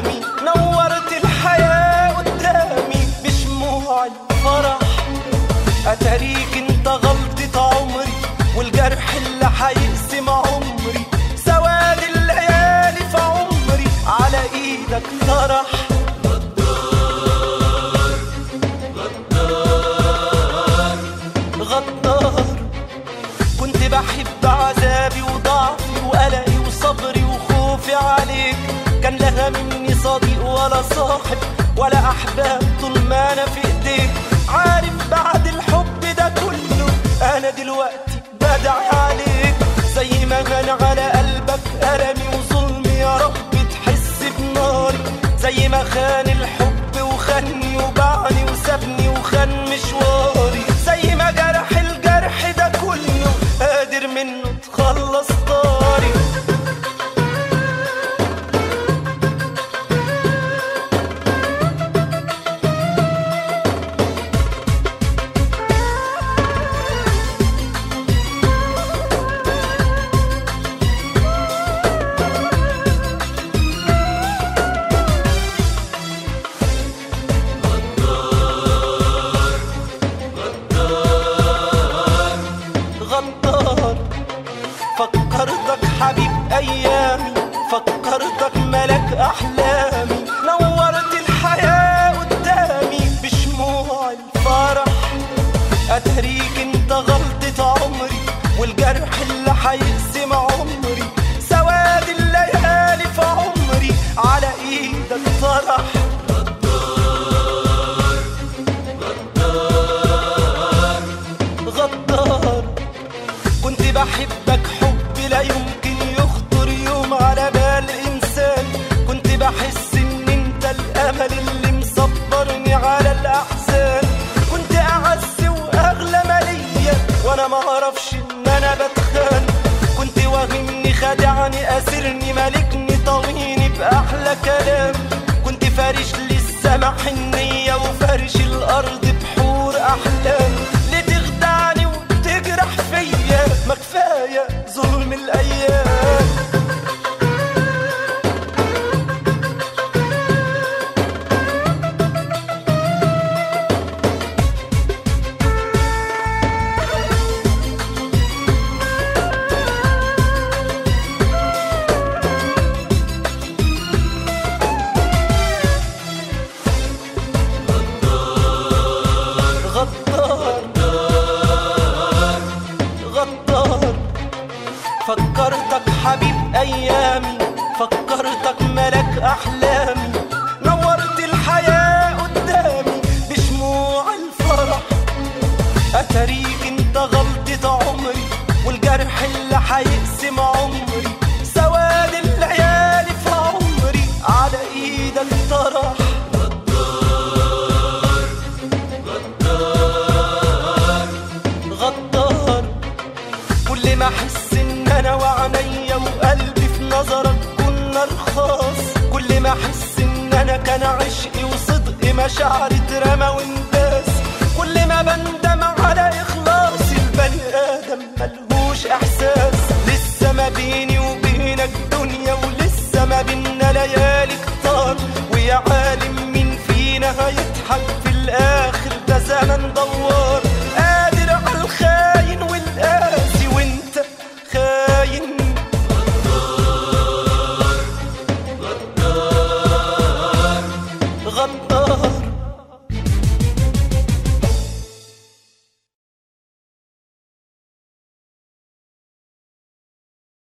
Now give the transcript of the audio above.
ايامي نورت الحياه قدامي بشموع الفرح اتاريك انت غلطة عمري والجرح اللي هيقسم عمري سواد الليالي في عمري على ايدك طرح غدار كنت بحب عذابي وضعفي وقلقي وصبري وخوفي عليك كان لها مني صديق ولا صاحب ولا احباب طول ما انا في ايديك عارف بعد الحب ده كله انا دلوقتي بدعي عليك زي ما غنى على قلبك ألمي وظلمي يا رب تحس بناري زي ما خان الحب وخاني وباعني وسابني وخان مشواري زي ما جرح الجرح ده كله قادر منه تخلص طاري غدار فكرتك حبيب ايامي فكرتك ملك احلامي نورت الحياه قدامي بشموع الفرح اتهريك انت غلطة عمري والجرح اللي هيقسم عمري سواد الليالي في عمري على ايدك طرح غدار كنت بحبك حب لا يمكن يخطر يوم على بال انسان كنت بحس ان انت الامل اللي مصبرني على الاحزان كنت اعز واغلى ماليا وانا ما اعرفش ان انا بتخان كنت واهمني خادعني اسرني مالكني طويني باحلى كلام كنت فارش لي السما حنيه وفارش الارض بحور احلام لتخدعني وتجرح فيا ما كفايه ظلم الايام غدار غدار فكرتك حبيب ايامي فكرتك ملك احلامي نورت الحياه قدامي بشموع الفرح اتاريك انت غلطة عمري والجرح اللي هيقسم عمري سواد الليالي في عمري على ايدك طرح غدار كل ما احس ان انا وعينيا وقلبي في نظرك كنا رخاص كل ما احس ان انا كان عشقي وصدقي مشاعري اترمى وانت